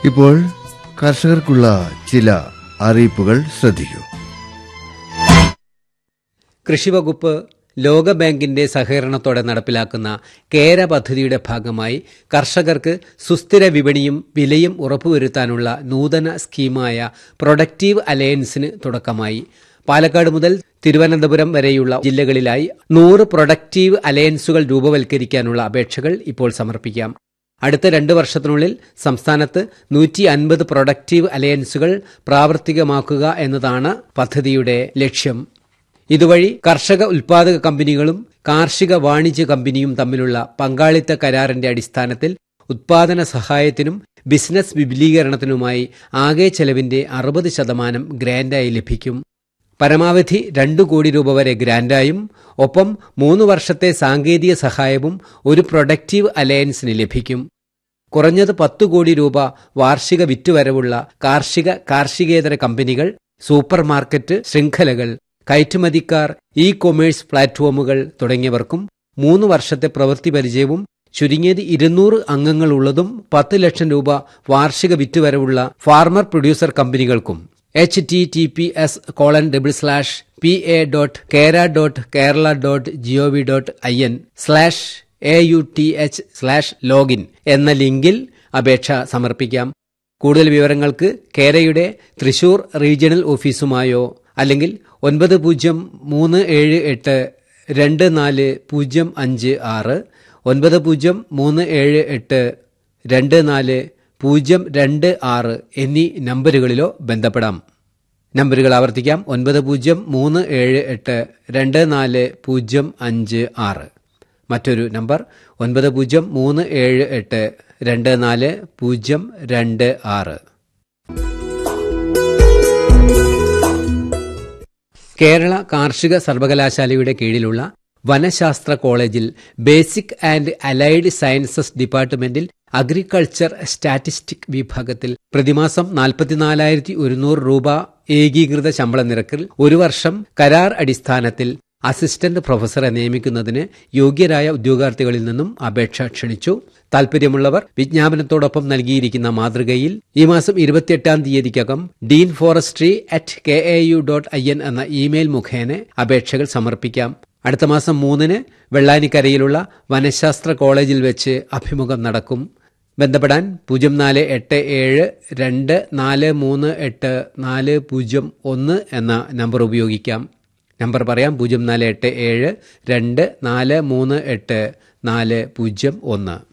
ഇപ്പോൾ കർഷകർക്കുള്ള ചില അറിയിപ്പുകൾ ശ്രദ്ധിക്കൂ കൃഷിവകുപ്പ് ലോകബാങ്കിന്റെ സഹകരണത്തോടെ നടപ്പിലാക്കുന്ന കേര പദ്ധതിയുടെ ഭാഗമായി കർഷകർക്ക് സുസ്ഥിര വിപണിയും വിലയും ഉറപ്പുവരുത്താനുള്ള നൂതന സ്കീമായ പ്രൊഡക്റ്റീവ് അലയൻസിന് തുടക്കമായി പാലക്കാട് മുതൽ തിരുവനന്തപുരം വരെയുള്ള ജില്ലകളിലായി നൂറ് പ്രൊഡക്റ്റീവ് അലയൻസുകൾ രൂപവൽക്കരിക്കാനുള്ള അപേക്ഷകൾ ഇപ്പോൾ സമർപ്പിക്കാം അടുത്ത രണ്ട് വർഷത്തിനുള്ളിൽ സംസ്ഥാനത്ത് നൂറ്റി അൻപത് പ്രൊഡക്റ്റീവ് അലയൻസുകൾ പ്രാവർത്തികമാക്കുക എന്നതാണ് പദ്ധതിയുടെ ലക്ഷ്യം ഇതുവഴി കർഷക ഉൽപാദക കമ്പനികളും കാർഷിക വാണിജ്യ കമ്പനിയും തമ്മിലുള്ള പങ്കാളിത്ത കരാറിന്റെ അടിസ്ഥാനത്തിൽ ഉത്പാദന സഹായത്തിനും ബിസിനസ് വിപുലീകരണത്തിനുമായി ആകെ ചെലവിന്റെ അറുപത് ശതമാനം ഗ്രാന്റായി ലഭിക്കും പരമാവധി രണ്ടു കോടി രൂപ വരെ ഗ്രാന്റായും ഒപ്പം മൂന്ന് വർഷത്തെ സാങ്കേതിക സഹായവും ഒരു പ്രൊഡക്റ്റീവ് അലയൻസിന് ലഭിക്കും കുറഞ്ഞത് പത്തു കോടി രൂപ വാർഷിക വിറ്റുവരവുള്ള കാർഷിക കാർഷികേതര കമ്പനികൾ സൂപ്പർ മാർക്കറ്റ് ശൃംഖലകൾ കയറ്റുമതിക്കാർ ഇ കൊമേഴ്സ് പ്ലാറ്റ്ഫോമുകൾ തുടങ്ങിയവർക്കും മൂന്ന് വർഷത്തെ പ്രവൃത്തി പരിചയവും ചുരുങ്ങിയത് ഇരുന്നൂറ് അംഗങ്ങളുള്ളതും പത്ത് ലക്ഷം രൂപ വാർഷിക വിറ്റുവരവുള്ള ഫാർമർ പ്രൊഡ്യൂസർ കമ്പനികൾക്കും H T T P S colon double slash P A dot Kera dot Kerala dot gov dot I N slash A U T H slash login എന്ന ലിങ്കിൽ അപേക്ഷ സമർപ്പിക്കാം കൂടുതൽ വിവരങ്ങൾക്ക് കേരയുടെ തൃശൂർ റീജിയണൽ ഓഫീസുമായോ അല്ലെങ്കിൽ ഒൻപത് പൂജ്യം മൂന്ന് ഏഴ് എട്ട് രണ്ട് നാല് പൂജ്യം അഞ്ച് ആറ് ഒൻപത് പൂജ്യം മൂന്ന് ഏഴ് എട്ട് രണ്ട് നാല് പൂജ്യം രണ്ട് ആറ് എന്നീ നമ്പറുകളിലോ ബന്ധപ്പെടാം നമ്പറുകൾ ആവർത്തിക്കാം ഒൻപത് പൂജ്യം മൂന്ന് ഏഴ് എട്ട് രണ്ട് നാല് പൂജ്യം അഞ്ച് ആറ് മറ്റൊരു നമ്പർ ഒൻപത് പൂജ്യം മൂന്ന് ഏഴ് എട്ട് രണ്ട് നാല് പൂജ്യം രണ്ട് ആറ് കേരള കാർഷിക സർവകലാശാലയുടെ കീഴിലുള്ള വനശാസ്ത്ര കോളേജിൽ ബേസിക് ആൻഡ് അലൈഡ് സയൻസസ് ഡിപ്പാർട്ട്മെന്റിൽ അഗ്രികൾച്ചർ സ്റ്റാറ്റിസ്റ്റിക് വിഭാഗത്തിൽ പ്രതിമാസം നാൽപ്പത്തിനാലായിരത്തി ഒരുന്നൂറ് രൂപ ഏകീകൃത ശമ്പള നിരക്കിൽ ഒരു വർഷം കരാർ അടിസ്ഥാനത്തിൽ അസിസ്റ്റന്റ് പ്രൊഫസറെ നിയമിക്കുന്നതിന് യോഗ്യരായ ഉദ്യോഗാർത്ഥികളിൽ നിന്നും അപേക്ഷ ക്ഷണിച്ചു താൽപര്യമുള്ളവർ വിജ്ഞാപനത്തോടൊപ്പം നൽകിയിരിക്കുന്ന മാതൃകയിൽ ഈ മാസം ഇരുപത്തിയെട്ടാം തീയതിക്കകം dean forestry at K A U dot I N എന്ന ഇമെയിൽ മുഖേന അപേക്ഷകൾ സമർപ്പിക്കാം അടുത്ത മാസം മൂന്നിന് വെള്ളാനിക്കരയിലുള്ള വനശാസ്ത്ര കോളേജിൽ വെച്ച് അഭിമുഖം നടക്കും ബന്ധപ്പെടാൻ പൂജ്യം നാല് എട്ട് ഏഴ് രണ്ട് നാല് മൂന്ന് എട്ട് നാല് പൂജ്യം ഒന്ന് എന്ന നമ്പർ ഉപയോഗിക്കാം നമ്പർ പറയാം പൂജ്യം നാല് എട്ട് ഏഴ് രണ്ട് നാല് മൂന്ന് എട്ട് നാല് പൂജ്യം ഒന്ന്